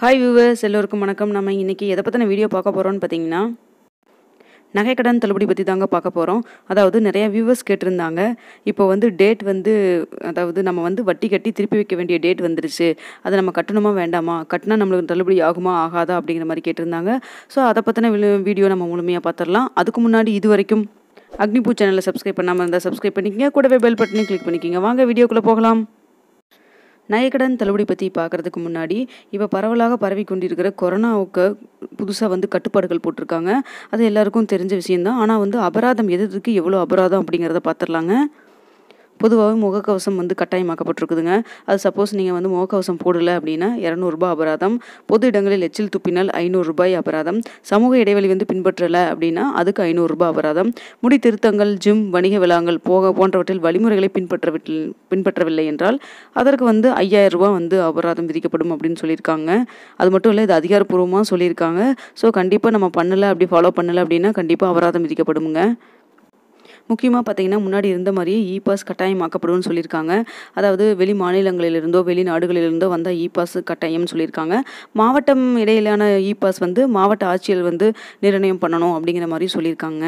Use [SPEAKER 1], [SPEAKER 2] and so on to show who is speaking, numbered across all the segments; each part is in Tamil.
[SPEAKER 1] ஹாய் வியூவர்ஸ் எல்லோருக்கும் வணக்கம் நம்ம இன்றைக்கி எதை பற்றின வீடியோ பார்க்க போகிறோம்னு பார்த்தீங்கன்னா நகைக்கடன் தள்ளுபடி பற்றி தாங்க பார்க்க போகிறோம் அதாவது நிறைய வியூவர்ஸ் கேட்டிருந்தாங்க இப்போ வந்து டேட் வந்து அதாவது நம்ம வந்து வட்டி கட்டி திருப்பி வைக்க வேண்டிய டேட் வந்துருச்சு அதை நம்ம கட்டணுமா வேண்டாமா கட்டினா நம்மளுக்கு தள்ளுபடி ஆகுமா ஆகாதா அப்படிங்கிற மாதிரி கேட்டிருந்தாங்க ஸோ அதை பற்றின வீடியோ நம்ம முழுமையாக பார்த்துடலாம் அதுக்கு முன்னாடி இது வரைக்கும் அக்னிபூ சேனலை சப்ஸ்கிரைப் பண்ணாமல் இருந்தால் சப்ஸ்கிரைப் பண்ணிக்கங்க கூடவே பெல் பட்டனையும் கிளிக் பண்ணிக்கோங்க வாங்க வீடியோக்குள்ளே போகலாம் நயக்கடன் தள்ளுபடி பற்றி பார்க்குறதுக்கு முன்னாடி இப்போ பரவலாக பரவி கொண்டிருக்கிற கொரோனாவுக்கு புதுசாக வந்து கட்டுப்பாடுகள் போட்டிருக்காங்க அது எல்லாருக்கும் தெரிஞ்ச விஷயந்தான் ஆனால் வந்து அபராதம் எதுக்கு எவ்வளோ அபராதம் அப்படிங்கிறத பார்த்துடலாங்க பொதுவாகவே முகக்கவசம் வந்து கட்டாயமாக்கப்பட்டிருக்குதுங்க அது சப்போஸ் நீங்கள் வந்து முகக்கவசம் போடலை அப்படின்னா இரநூறுபா அபராதம் பொது இடங்களில் எச்சில் துப்பினால் ஐநூறுரூபாய் அபராதம் சமூக இடைவெளி வந்து பின்பற்றலை அப்படின்னா அதுக்கு ஐநூறுரூபா அபராதம் முடி திருத்தங்கள் ஜிம் வணிக விழாங்கள் போக போன்றவற்றில் வழிமுறைகளை பின்பற்றவில்லை பின்பற்றவில்லை என்றால் அதற்கு வந்து ஐயாயிரம் ரூபாய் வந்து அபராதம் விதிக்கப்படும் அப்படின்னு சொல்லியிருக்காங்க அது மட்டும் இல்லை இது அதிகாரப்பூர்வமாக சொல்லியிருக்காங்க ஸோ கண்டிப்பாக நம்ம பண்ணலை அப்படி ஃபாலோ பண்ணலை அப்படின்னா கண்டிப்பாக அபராதம் விதிக்கப்படுங்க முக்கியமாக பார்த்தீங்கன்னா முன்னாடி இருந்த மாதிரியே இ பாஸ் கட்டாயமாக்கப்படும்னு சொல்லியிருக்காங்க அதாவது வெளி மாநிலங்களிலிருந்தோ வெளிநாடுகளிலிருந்தோ வந்தால் இ பாஸ் கட்டாயம்னு சொல்லியிருக்காங்க மாவட்டம் இடையிலான இ பாஸ் வந்து மாவட்ட ஆட்சியர் வந்து நிர்ணயம் பண்ணணும் அப்படிங்கிற மாதிரி சொல்லியிருக்காங்க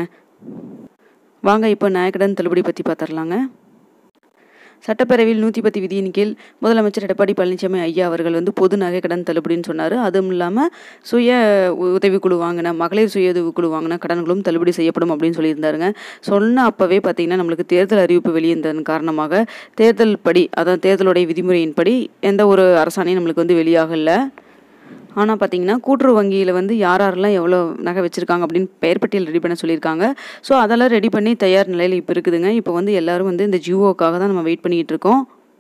[SPEAKER 1] வாங்க இப்போ நாயக்கடன் தள்ளுபடி பற்றி பார்த்துடலாங்க சட்டப்பேரவையில் நூற்றி பத்து விதியின் கீழ் முதலமைச்சர் எடப்பாடி பழனிசாமி ஐயா அவர்கள் வந்து பொது நகைக்கடன் தள்ளுபடின்னு சொன்னார் அதுவும் இல்லாமல் சுய உதவிக்குழு வாங்கின மகளிர் சுய உதவிக்குழு வாங்கின கடன்களும் தள்ளுபடி செய்யப்படும் அப்படின்னு சொல்லியிருந்தாருங்க சொன்ன அப்போவே பார்த்தீங்கன்னா நம்மளுக்கு தேர்தல் அறிவிப்பு வெளியிருந்ததன் காரணமாக தேர்தல் படி அதான் தேர்தலுடைய விதிமுறையின்படி எந்த ஒரு அரசாணையும் நம்மளுக்கு வந்து வெளியாகலை ஆனால் பார்த்தீங்கன்னா கூட்டுறவு வங்கியில் வந்து யார் யாரெல்லாம் எவ்வளோ நகை வச்சுருக்காங்க அப்படின்னு பெயர் பட்டியல் ரெடி பண்ண சொல்லியிருக்காங்க ஸோ அதெல்லாம் ரெடி பண்ணி தயார் நிலையில் இப்போ இருக்குதுங்க இப்போ வந்து எல்லோரும் வந்து இந்த ஜியோக்காக தான் நம்ம வெயிட் பண்ணிக்கிட்டு இருக்கோம்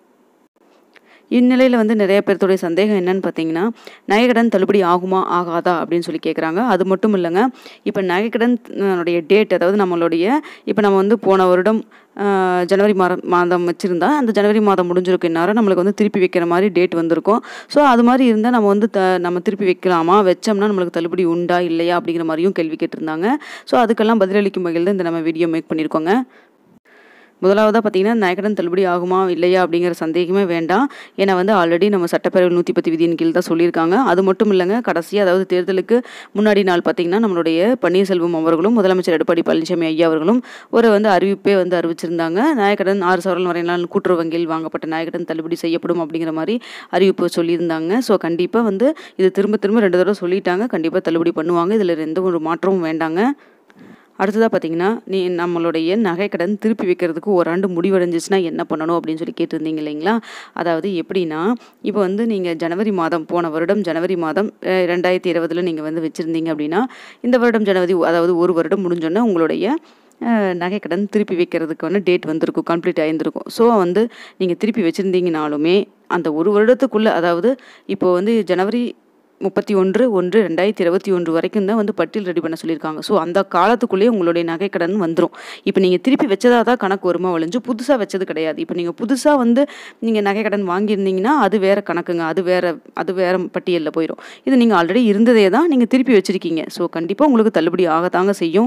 [SPEAKER 1] இந்நிலையில் வந்து நிறைய பேர்த்துடைய சந்தேகம் என்னன்னு பார்த்தீங்கன்னா நகைக்கடன் தள்ளுபடி ஆகுமா ஆகாதா அப்படின்னு சொல்லி கேட்குறாங்க அது மட்டும் இல்லைங்க இப்போ நகைக்கடன் டேட் அதாவது நம்மளுடைய இப்போ நம்ம வந்து போன வருடம் ஜனவரி மாதம் மாதம் வச்சுருந்தா அந்த ஜனவரி மாதம் முடிஞ்சிருக்கு இந்நேரம் நம்மளுக்கு வந்து திருப்பி வைக்கிற மாதிரி டேட் வந்திருக்கும் ஸோ அது மாதிரி இருந்தால் நம்ம வந்து த நம்ம திருப்பி வைக்கலாமா வச்சோம்னா நம்மளுக்கு தள்ளுபடி உண்டா இல்லையா அப்படிங்கிற மாதிரியும் கேள்வி கேட்டிருந்தாங்க ஸோ அதுக்கெல்லாம் பதிலளிக்கும் வகையில் தான் இந்த நம்ம வீடியோ மேக் பண்ணியிருக்கோங்க முதலாவதாக பார்த்தீங்கன்னா நயக்கடன் தள்ளுபடி ஆகுமா இல்லையா அப்படிங்கிற சந்தேகமே வேண்டாம் ஏன்னா வந்து ஆல்ரெடி நம்ம சட்டப்பேரவை நூற்றி பத்து விதியின் கீழ் தான் சொல்லியிருக்காங்க அது மட்டும் இல்லைங்க கடைசியாக அதாவது தேர்தலுக்கு முன்னாடி நாள் பார்த்தீங்கன்னா நம்மளுடைய பன்னீர்செல்வம் அவர்களும் முதலமைச்சர் எடப்பாடி பழனிசாமி ஐயா அவர்களும் ஒரு வந்து அறிவிப்பே வந்து அறிவிச்சிருந்தாங்க நாயக்கடன் ஆறு சவரல் வரையினால் கூட்டுறவு வங்கியில் வாங்கப்பட்ட நாயக்கடன் தள்ளுபடி செய்யப்படும் அப்படிங்கிற மாதிரி அறிவிப்பு சொல்லியிருந்தாங்க ஸோ கண்டிப்பாக வந்து இது திரும்ப திரும்ப ரெண்டு தடவை சொல்லிட்டாங்க கண்டிப்பாக தள்ளுபடி பண்ணுவாங்க இதில் எந்த ஒரு மாற்றமும் வேண்டாங்க அடுத்ததாக பார்த்தீங்கன்னா நீ நம்மளுடைய நகைக்கடன் திருப்பி வைக்கிறதுக்கு ஒரு ஆண்டு முடிவடைஞ்சிச்சுன்னா என்ன பண்ணணும் அப்படின்னு சொல்லி கேட்டிருந்தீங்க இல்லைங்களா அதாவது எப்படின்னா இப்போ வந்து நீங்கள் ஜனவரி மாதம் போன வருடம் ஜனவரி மாதம் ரெண்டாயிரத்தி இருபதில் நீங்கள் வந்து வச்சுருந்தீங்க அப்படின்னா இந்த வருடம் ஜனவரி அதாவது ஒரு வருடம் முடிஞ்சோன்னே உங்களுடைய நகைக்கடன் திருப்பி வைக்கிறதுக்கான டேட் வந்திருக்கும் கம்ப்ளீட் ஆகியிருந்திருக்கும் ஸோ வந்து நீங்கள் திருப்பி வச்சுருந்தீங்கனாலுமே அந்த ஒரு வருடத்துக்குள்ளே அதாவது இப்போ வந்து ஜனவரி முப்பத்தி ஒன்று ஒன்று ரெண்டாயிரத்தி இருபத்தி ஒன்று வரைக்கும் தான் வந்து பட்டியல் ரெடி பண்ண சொல்லியிருக்காங்க ஸோ அந்த காலத்துக்குள்ளேயே உங்களுடைய நகைக்கடன் வந்துடும் இப்போ நீங்கள் திருப்பி வச்சதாக தான் கணக்கு வருமா வளைஞ்சு புதுசாக வச்சது கிடையாது இப்போ நீங்கள் புதுசாக வந்து நீங்கள் நகைக்கடன் வாங்கியிருந்தீங்கன்னா அது வேறு கணக்குங்க அது வேறு அது வேறு பட்டியலில் போயிடும் இது நீங்கள் ஆல்ரெடி இருந்ததே தான் நீங்கள் திருப்பி வச்சுருக்கீங்க ஸோ கண்டிப்பாக உங்களுக்கு தள்ளுபடி ஆகத்தாங்க செய்யும்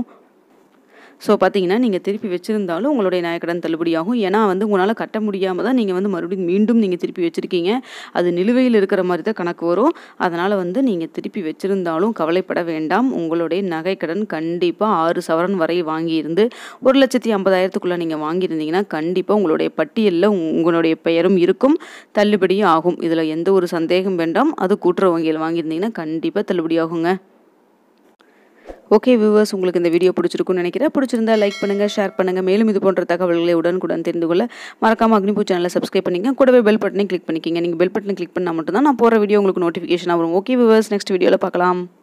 [SPEAKER 1] ஸோ பார்த்தீங்கன்னா நீங்கள் திருப்பி வச்சுருந்தாலும் உங்களுடைய நயக்கடன் தள்ளுபடியாகும் ஏன்னா வந்து உங்களால் கட்ட முடியாமல் தான் நீங்கள் வந்து மறுபடியும் மீண்டும் நீங்கள் திருப்பி வச்சுருக்கீங்க அது நிலுவையில் இருக்கிற மாதிரி தான் கணக்கு வரும் அதனால் வந்து நீங்கள் திருப்பி வச்சுருந்தாலும் கவலைப்பட வேண்டாம் உங்களுடைய நகைக்கடன் கண்டிப்பாக ஆறு சவரன் வரை வாங்கியிருந்து ஒரு லட்சத்தி ஐம்பதாயிரத்துக்குள்ளே நீங்கள் வாங்கியிருந்தீங்கன்னா கண்டிப்பாக உங்களுடைய பட்டியலில் உங்களுடைய பெயரும் இருக்கும் தள்ளுபடியும் ஆகும் இதில் எந்த ஒரு சந்தேகம் வேண்டாம் அது கூட்டுறவு வங்கியில் வாங்கியிருந்தீங்கன்னா கண்டிப்பாக தள்ளுபடி ஆகுங்க ஓகே வியூவர்ஸ் உங்களுக்கு இந்த வீடியோ பிடிச்சிருக்குன்னு நினைக்கிறேன் பிடிச்சிருந்தா லைக் பண்ணுங்கள் ஷேர் பண்ணுங்கள் மேலும் இது போன்ற தகவல்களை உடனுக்குடன் தெரிந்து கொள்ள மறக்காம அக்னிபூ சேனலை சப்ஸ்கிரைப் பண்ணிங்க கூடவே பெல் பட்டனை கிளிக் பண்ணிக்கிங்க நீங்கள் பெல் பட்டனை கிளிக் பண்ணால் மட்டும்தான் நான் போகிற வீடியோ உங்களுக்கு நோட்டிஃபிகேஷன் வரும் ஓகே வியூவர்ஸ் நெக்ஸ்ட் வீடியோவில் பார்க்கலாம்